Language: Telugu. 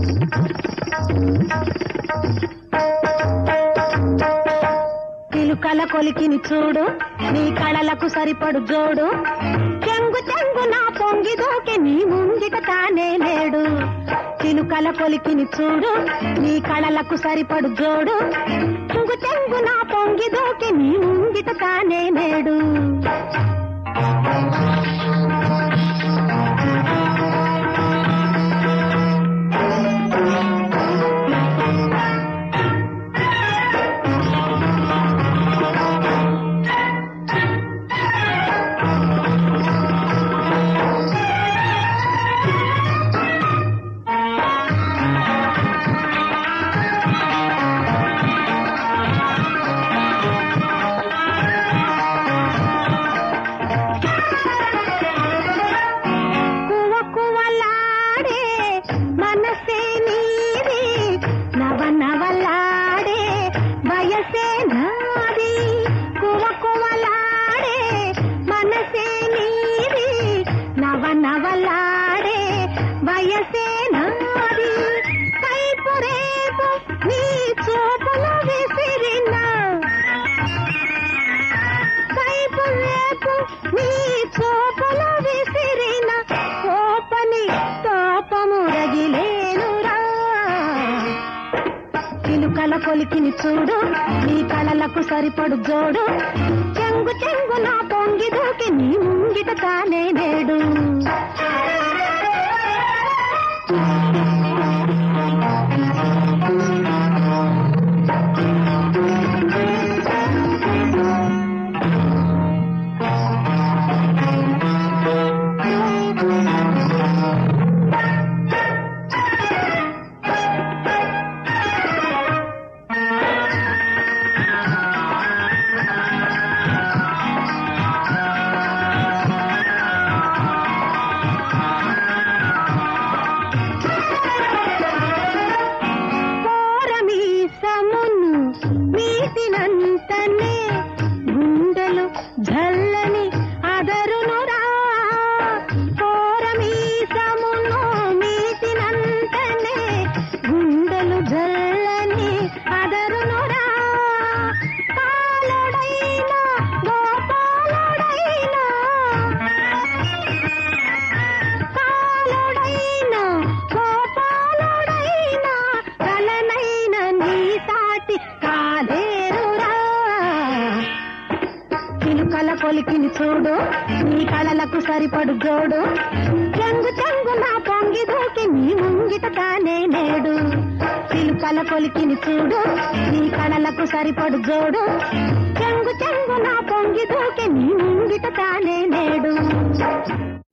చిలుకల కొలికిని చూడు నీ కళలకు సరిపడు జోడు చెంగు చెంగు నా పొంగి దూకి నీ ముంగిట తానే లేడు చిలుకల కొలికిని చూడు నీ కళలకు సరిపడు జోడు చెంగు చెంగు నా పొంగి దూకి నీ ముంగిట తానే లేడు కువ కువలాడే మనసే నీది నవ నవలాడే వయసే నాది కువ కువలాడే మనసే నీది నవ నవలాడే వయసే నాది కైపు రేపు నీ చూపులు విసిరినా కైపు రేపు నీ చూపులు విసిరిన కోపని కోపము రగిలేనురా చిలుకల కొలికిని చూడు నీ కళలకు సరిపడు జోడు చెంగు చెంగు నా పొంగి దూకి నీ ముంగిట తానే నేడు కోరమీసమును మీటినంతనే గుండెలు జల్లని అదరునురా కోరమీసమును మీటినంతనే గుండెలు జల్లని అదరునురా కాలుడైనా గోపాలుడైనా కాలుడైనా గోపాలుడైనా కలనైన నీ సాటి కాలేరురా చిలుకల కొలికిని చూడు నీ కళలకు సరిపడు జోడు చెంగు చెంగు నా పొంగి దూకి నీ ముంగిట తానే నేడు చిలుకల కొలికిని చూడు నీ కళలకు సరిపడు జోడు చెంగు చెంగు నా పొంగి దూకి నీ ముంగిట తానే నేడు